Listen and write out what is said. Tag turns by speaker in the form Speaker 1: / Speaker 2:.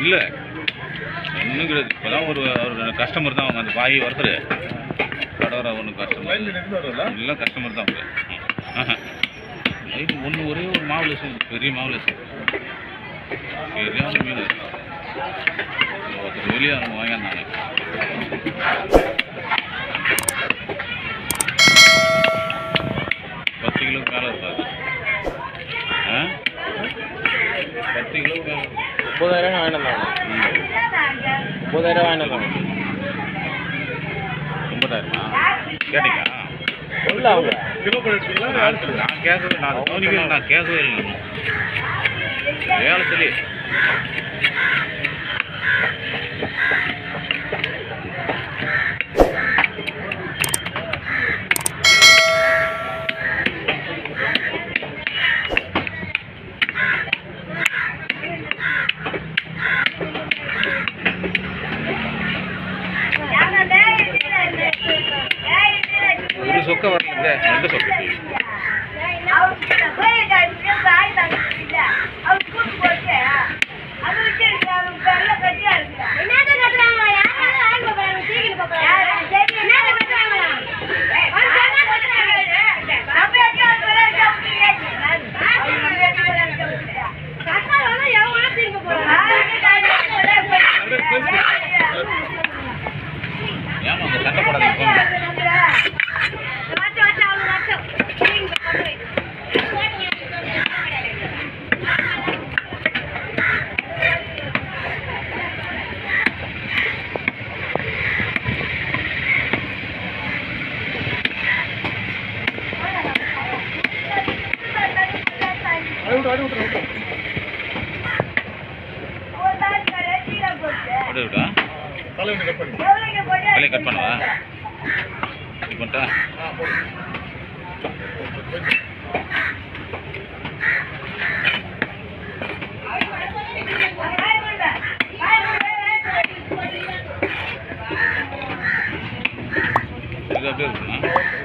Speaker 1: இல்லை ஒன்றும் கிடையாது இப்போ தான் ஒரு ஒரு கஸ்டமர் தான் அவங்க அந்த பாய் ஒருத்தர் கடவரா ஒன்று கஸ்டமர் எல்லாம் கஸ்டமர் தான் அவங்க ஆஹா நைட்டு ஒன்று ஒரே ஒரு மாவுல இருக்குது பெரிய மாவுல சரியான மீன் அது. ஒருத்தர் வெளியே அவங்க வாங்கியிருந்தாங்க பத்து கிலோக்கு மேலே இருக்காது ஆ பத்து கிலோ மேலே
Speaker 2: ஒம்பதாயிரம் வாங்கிட்டு வந்தாங்க ஒம்பதாயிரம் வாங்கிட்டு வந்தாங்க
Speaker 1: ஒன்பதாயிரமா கேட்டீங்களா
Speaker 2: சொல்ல அவங்க
Speaker 1: நான் நான் கேட்கவே நான் கவனிக்கவே நான் கேட்கவே இல்லை ஏலத்திலே ஒரு சொக்க வரல ரெண்டு சொக்க ஏமா அங்கே சண்டை போடாதீங்க போங்க அப்படியே விட்டா தலையை கட் பண்ணவா இது பண்ணிட்டா இது அப்படியே இருக்குமா